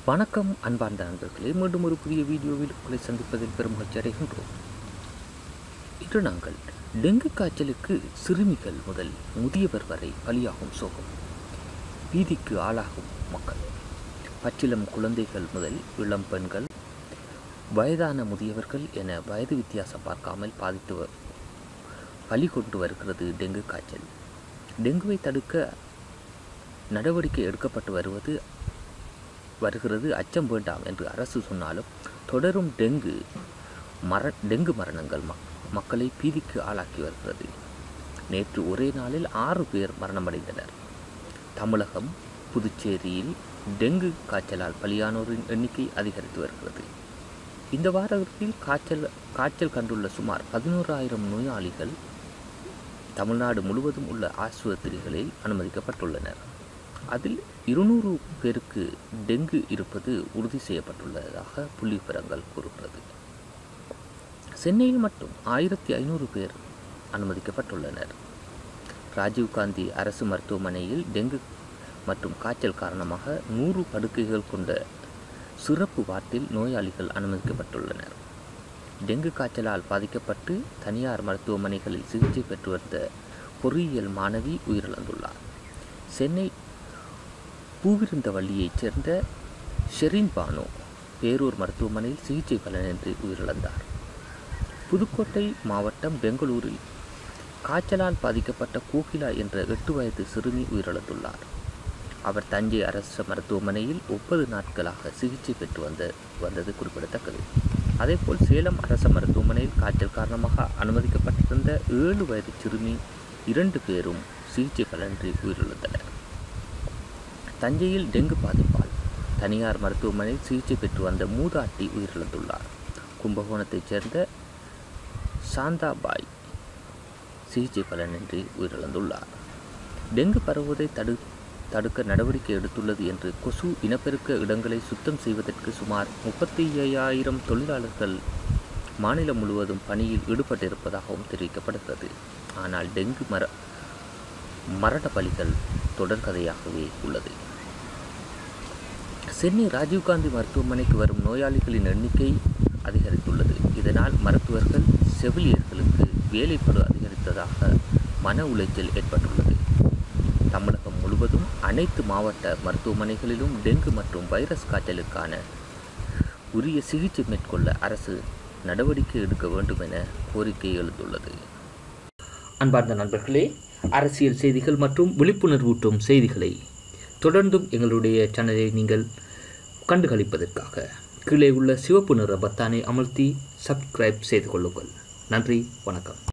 வணக்கம் அன்பார்ந்த நண்பர்களே மீண்டும் ஒரு புதிய வீடியோவில் உங்களை சந்திப்பதில் பெருமகிழ்ச்சி அடைகின்றோம் இன்று நாங்கள் டெங்கு காய்ச்சலுக்கு சிறுமிகள் முதல் முதியவர் வரை பலியாகும் சோகம் பீதிக்கு ஆளாகும் மக்கள் பச்சிலம் குழந்தைகள் முதல் இளம் பெண்கள் வயதான முதியவர்கள் என வயது வித்தியாசம் பார்க்காமல் பாதித்து வ- பலி கொண்டு வருகிறது டெங்கு காய்ச்சல் டெங்குவை தடுக்க நடவடிக்கை எடுக்கப்பட்டு வருவது வருகிறது அச்சம் வேண்டாம் என்று அரசு சொன்னாலும் தொடரும் டெங்கு மர டெங்கு மரணங்கள் மக் மக்களை பீதிக்கு ஆளாக்கி வருகிறது நேற்று ஒரே நாளில் ஆறு பேர் மரணமடைந்தனர் தமிழகம் புதுச்சேரியில் டெங்கு காய்ச்சலால் பலியானோரின் எண்ணிக்கை அதிகரித்து வருகிறது இந்த வாரத்தில் காய்ச்சல் காய்ச்சல் கண்டுள்ள சுமார் பதினோராயிரம் நோயாளிகள் தமிழ்நாடு முழுவதும் உள்ள ஆஸ்பத்திரிகளில் அனுமதிக்கப்பட்டுள்ளனர் அதில் இருநூறு பேருக்கு டெங்கு இருப்பது உறுதி செய்யப்பட்டுள்ளதாக புள்ளிவிவரங்கள் கூறுகிறது சென்னையில் மட்டும் ஆயிரத்தி ஐநூறு பேர் அனுமதிக்கப்பட்டுள்ளனர் ராஜீவ்காந்தி அரசு மருத்துவமனையில் டெங்கு மற்றும் காய்ச்சல் காரணமாக நூறு படுக்கைகள் கொண்ட சிறப்பு வார்டில் நோயாளிகள் அனுமதிக்கப்பட்டுள்ளனர் டெங்கு காய்ச்சலால் பாதிக்கப்பட்டு தனியார் மருத்துவமனைகளில் சிகிச்சை பெற்று வந்த பொறியியல் மாணவி உயிரிழந்துள்ளார் சென்னை பூவிருந்தவள்ளியைச் சேர்ந்த ஷெரின் பானு பேரூர் மருத்துவமனையில் சிகிச்சை பலனின்றி உயிரிழந்தார் புதுக்கோட்டை மாவட்டம் பெங்களூரில் காய்ச்சலால் பாதிக்கப்பட்ட கோகிலா என்ற எட்டு வயது சிறுமி உயிரிழந்துள்ளார் அவர் தஞ்சை அரசு மருத்துவமனையில் முப்பது நாட்களாக சிகிச்சை பெற்று வந்த வந்தது குறிப்பிடத்தக்கது அதேபோல் சேலம் அரசு மருத்துவமனையில் காய்ச்சல் காரணமாக அனுமதிக்கப்பட்டிருந்த ஏழு வயது சிறுமி இரண்டு பேரும் சிகிச்சை பலனின்றி உயிரிழந்தனர் தஞ்சையில் டெங்கு பாதிப்பால் தனியார் மருத்துவமனையில் சிகிச்சை பெற்று வந்த மூதாட்டி உயிரிழந்துள்ளார் கும்பகோணத்தைச் சேர்ந்த சாந்தாபாய் சிகிச்சை பலனின்றி உயிரிழந்துள்ளார் டெங்கு பரவுவதை தடு தடுக்க நடவடிக்கை எடுத்துள்ளது என்று கொசு இனப்பெருக்க இடங்களை சுத்தம் செய்வதற்கு சுமார் முப்பத்தி ஐயாயிரம் தொழிலாளர்கள் மாநிலம் முழுவதும் பணியில் ஈடுபட்டிருப்பதாகவும் தெரிவிக்கப்படுகிறது ஆனால் டெங்கு மர மரண பலிகள் தொடர்கதையாகவே உள்ளது சென்னை ராஜீவ்காந்தி மருத்துவமனைக்கு வரும் நோயாளிகளின் எண்ணிக்கை அதிகரித்துள்ளது இதனால் மருத்துவர்கள் செவிலியர்களுக்கு வேலைப்பளு அதிகரித்ததாக மன உளைச்சல் ஏற்பட்டுள்ளது தமிழகம் முழுவதும் அனைத்து மாவட்ட மருத்துவமனைகளிலும் டெங்கு மற்றும் வைரஸ் காய்ச்சலுக்கான உரிய சிகிச்சை மேற்கொள்ள அரசு நடவடிக்கை எடுக்க வேண்டும் என கோரிக்கை எழுந்துள்ளது அன்பார்ந்த நண்பர்களே அரசியல் செய்திகள் மற்றும் விழிப்புணர்வூட்டும் செய்திகளை தொடர்ந்தும் எங்களுடைய சேனலை நீங்கள் கண்டுகளிப்பதற்காக கீழே உள்ள சிவப்பு நிற பத்தானை அமர்த்தி சப்ஸ்கிரைப் செய்து கொள்ளுங்கள் நன்றி வணக்கம்